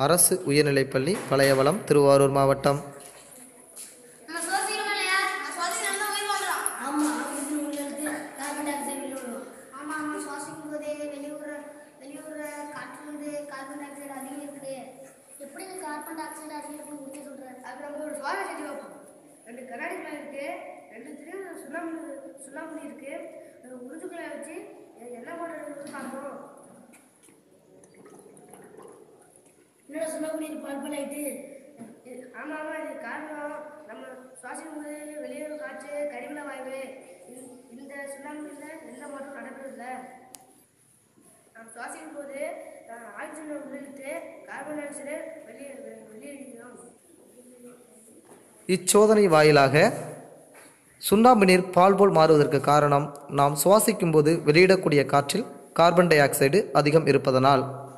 அரசு உயர்நிலைப்பள்ளி பழையவளம் திருவாரூர் மாவட்டம் நம்ம சுவாசிக்கிறோம் இல்லையா சுவாசிக்கிறோம் தான் உயிர் வாழ்றோம் ஆமா ஆக்சிஜன் உள்ள இருக்கு கார்பன் டை ஆக்சைடு வெளியே விடுவோம் ஆமா நம்ம சுவாசிக்கும் போதே வெளியூர் வெளியூர் காற்று வந்து கார்பன் டை ஆக்சைடு அதிகம் இருக்கு எப்படி இந்த கார்பன் டை ஆக்சைடு அதிகம் இருக்குன்னு முடிக்க சொல்றாரு அது நம்ம ஒரு சுவாச செடி வைப்போம் ரெண்டு கண்ணாடி குழாய் இருக்கு ரெண்டுத்துலேயும் சுண்ணாம்பு சுண்ணாம்பு இருக்கு அந்த உருதுக்குள்ள வச்சு என்ன பண்ணுறது பார்ப்போம் என்னடா சொன்னபடி பல்பல் ஆயிட்டு இது- ஆமா ஆமா இது காரணம் நம்ம சுவாசிக்கும் போது வெளியேறும் காற்று கரிமல வாயு இந்த- இந்த சுண்ணாம்புல எந்த மாற்றம் நடக்கிறதில்ல நம்ம சுவாசிக்கும் போது அஹ், ஆக்சிஜனை உள்ளிட்டு கார்பன் டை ஆக்சைடை வெளியே வெளியேறிடும் இச்சோதனை வாயிலாக சுண்ணாம்பு நீர் பால் போல் மாறுவதற்கு காரணம் நாம் சுவாசிக்கும்போது வெளியிடக்கூடிய காற்றில் கார்பன் டை ஆக்சைடு அதிகம் இருப்பதனால்